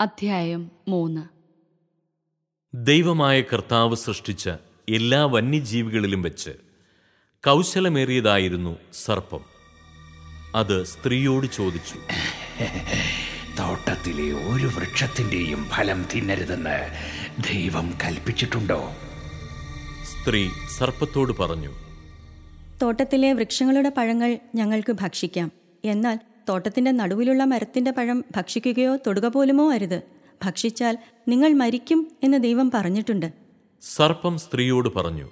അധ്യായം മൂന്ന് ദൈവമായ കർത്താവ് സൃഷ്ടിച്ച എല്ലാ വന്യജീവികളിലും വെച്ച് കൗശലമേറിയതായിരുന്നു സർപ്പം അത് സ്ത്രീയോട് ചോദിച്ചു തോട്ടത്തിലെ ഒരു വൃക്ഷത്തിന്റെയും ഫലം തിന്നരുതെന്ന് ദൈവം കൽപ്പിച്ചിട്ടുണ്ടോ സ്ത്രീ സർപ്പത്തോട് പറഞ്ഞു തോട്ടത്തിലെ വൃക്ഷങ്ങളുടെ പഴങ്ങൾ ഞങ്ങൾക്ക് ഭക്ഷിക്കാം എന്നാൽ തോട്ടത്തിന്റെ നടുവിലുള്ള മരത്തിന്റെ പഴം ഭക്ഷിക്കുകയോ തൊടുക പോലുമോ അരുത് ഭക്ഷിച്ചാൽ നിങ്ങൾ മരിക്കും എന്ന് ദൈവം പറഞ്ഞിട്ടുണ്ട് സർപ്പം സ്ത്രീയോട് പറഞ്ഞു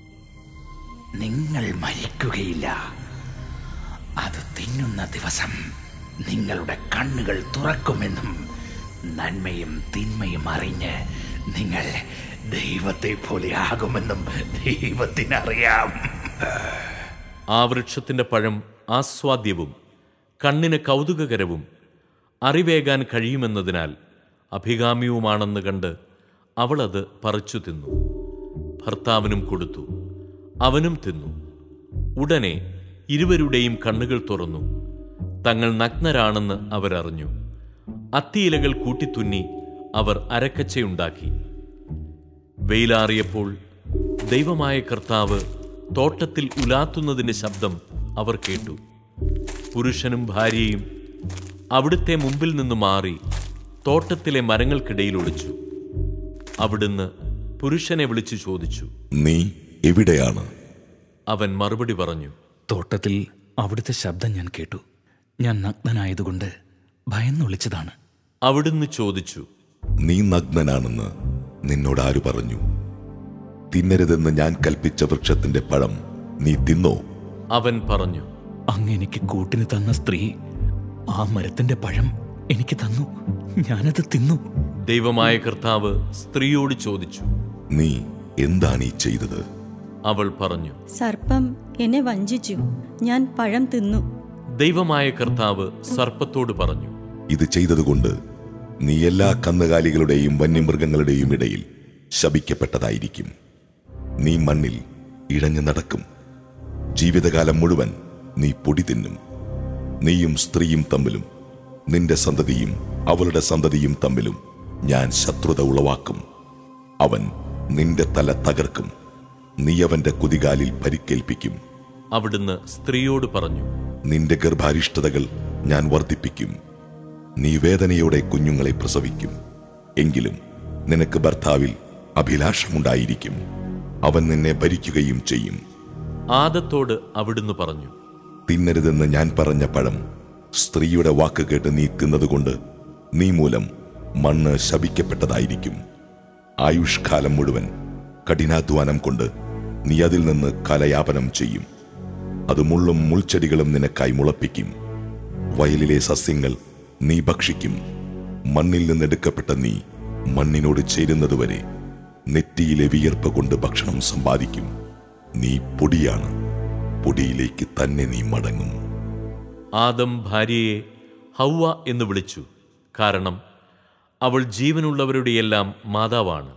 നിങ്ങൾ മരിക്കുകയില്ല അത് തിന്നുന്ന ദിവസം നിങ്ങളുടെ കണ്ണുകൾ തുറക്കുമെന്നും നന്മയും തിന്മയും അറിഞ്ഞ് നിങ്ങൾ ദൈവത്തെ പോലെ ആകുമെന്നും ദൈവത്തിനറിയാം ആ വൃക്ഷത്തിന്റെ പഴം ആസ്വാദ്യവും കണ്ണിന് കൗതുകകരവും അറിവേകാൻ കഴിയുമെന്നതിനാൽ അഭികാമ്യവുമാണെന്ന് കണ്ട് അവളത് പറിച്ചു തിന്നു ഭർത്താവിനും കൊടുത്തു അവനും തിന്നു ഉടനെ ഇരുവരുടെയും കണ്ണുകൾ തുറന്നു തങ്ങൾ നഗ്നരാണെന്ന് അവരറിഞ്ഞു അത്തിയിലകൾ കൂട്ടിത്തുന്നി അവർ അരക്കച്ചയുണ്ടാക്കി വെയിലാറിയപ്പോൾ ദൈവമായ കർത്താവ് തോട്ടത്തിൽ ഉലാത്തുന്നതിന്റെ ശബ്ദം അവർ കേട്ടു പുരുഷനും ഭാര്യയും അവിടുത്തെ മുമ്പിൽ നിന്ന് മാറി തോട്ടത്തിലെ മരങ്ങൾക്കിടയിൽ ഒളിച്ചു അവിടുന്ന് പുരുഷനെ വിളിച്ചു ചോദിച്ചു നീ എവിടെയാണ് അവൻ മറുപടി പറഞ്ഞു തോട്ടത്തിൽ അവിടുത്തെ ശബ്ദം ഞാൻ കേട്ടു ഞാൻ നഗ്നനായതുകൊണ്ട് ഭയന്നൊളിച്ചതാണ് അവിടുന്ന് ചോദിച്ചു നീ നഗ്നനാണെന്ന് നിന്നോട് ആര് പറഞ്ഞു തിന്നരുതെന്ന് ഞാൻ കൽപ്പിച്ച വൃക്ഷത്തിന്റെ പഴം നീ തിന്നോ അവൻ പറഞ്ഞു അങ്ങ് എനിക്ക് കൂട്ടിന് തന്ന സ്ത്രീ ആ മരത്തിന്റെ പഴം എനിക്ക് തന്നു ഞാനത് തിന്നു ദൈവമായ കർത്താവ് സ്ത്രീയോട് ചോദിച്ചു നീ എന്താണ് ഈ ചെയ്തത് അവൾ പറഞ്ഞു സർപ്പം എന്നെ വഞ്ചിച്ചു ഞാൻ പഴം തിന്നു ദൈവമായ കർത്താവ് സർപ്പത്തോട് പറഞ്ഞു ഇത് ചെയ്തതുകൊണ്ട് നീ എല്ലാ കന്നുകാലികളുടെയും വന്യമൃഗങ്ങളുടെയും ഇടയിൽ ശപിക്കപ്പെട്ടതായിരിക്കും നീ മണ്ണിൽ ഇഴഞ്ഞു നടക്കും ജീവിതകാലം മുഴുവൻ നീ പൊടി തിന്നും നീയും സ്ത്രീയും തമ്മിലും നിന്റെ സന്തതിയും അവളുടെ സന്തതിയും തമ്മിലും ഞാൻ ശത്രുത ഉളവാക്കും അവൻ നിന്റെ തല തകർക്കും നീ അവന്റെ കുതികാലിൽ പരിക്കേൽപ്പിക്കും അവിടുന്ന് സ്ത്രീയോട് പറഞ്ഞു നിന്റെ ഗർഭാരിഷ്ടതകൾ ഞാൻ വർദ്ധിപ്പിക്കും നീ വേദനയോടെ കുഞ്ഞുങ്ങളെ പ്രസവിക്കും എങ്കിലും നിനക്ക് ഭർത്താവിൽ അഭിലാഷമുണ്ടായിരിക്കും അവൻ നിന്നെ ഭരിക്കുകയും ചെയ്യും ആദത്തോട് അവിടുന്ന് പറഞ്ഞു തിന്നരുതെന്ന് ഞാൻ പറഞ്ഞ പഴം സ്ത്രീയുടെ വാക്ക് കേട്ട് നീ തിന്നതുകൊണ്ട് നീ മൂലം മണ്ണ് ശപിക്കപ്പെട്ടതായിരിക്കും ആയുഷ്കാലം മുഴുവൻ കഠിനാധ്വാനം കൊണ്ട് നീ അതിൽ നിന്ന് കലയാപനം ചെയ്യും അത് മുള്ളും മുൾച്ചെടികളും നിനക്കായി മുളപ്പിക്കും വയലിലെ സസ്യങ്ങൾ നീ ഭക്ഷിക്കും മണ്ണിൽ നിന്നെടുക്കപ്പെട്ട നീ മണ്ണിനോട് ചേരുന്നതുവരെ നെറ്റിയിലെ വിയർപ്പ് കൊണ്ട് ഭക്ഷണം സമ്പാദിക്കും നീ പൊടിയാണ് പൊടിയിലേക്ക് തന്നെ നീ മടങ്ങും ആദം ഭാര്യയെ ഹൗവ എന്ന് വിളിച്ചു കാരണം അവൾ ജീവനുള്ളവരുടെയെല്ലാം മാതാവാണ്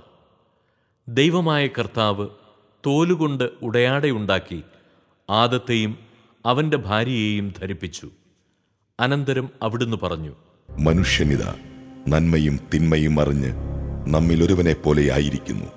ദൈവമായ കർത്താവ് തോലുകൊണ്ട് ഉടയാടയുണ്ടാക്കി ആദത്തെയും അവന്റെ ഭാര്യയെയും ധരിപ്പിച്ചു അനന്തരം അവിടുന്ന് പറഞ്ഞു മനുഷ്യനിത നന്മയും തിന്മയും അറിഞ്ഞ് നമ്മിൽ ഒരുവനെ പോലെയായിരിക്കുന്നു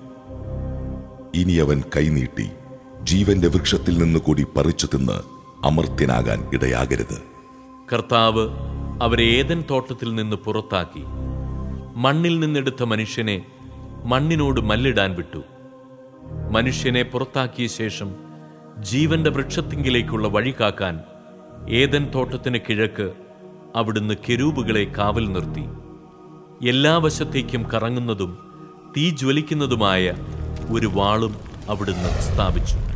ഇനി അവൻ കൈനീട്ടി ജീവന്റെ വൃക്ഷത്തിൽ നിന്ന് കൂടി പറിച്ചു തിന്ന് അമർത്യനാകാൻ ഇടയാകരുത് കർത്താവ് അവരെ ഏതൻ തോട്ടത്തിൽ നിന്ന് പുറത്താക്കി മണ്ണിൽ നിന്നെടുത്ത മനുഷ്യനെ മണ്ണിനോട് മല്ലിടാൻ വിട്ടു മനുഷ്യനെ പുറത്താക്കിയ ശേഷം ജീവന്റെ വൃക്ഷത്തിങ്കിലേക്കുള്ള വഴി കാക്കാൻ ഏതൻ തോട്ടത്തിന് കിഴക്ക് അവിടുന്ന് കെരൂബുകളെ കാവൽ നിർത്തി എല്ലാ വശത്തേക്കും കറങ്ങുന്നതും തീ ജ്വലിക്കുന്നതുമായ ഒരു വാളും അവിടുന്ന് സ്ഥാപിച്ചു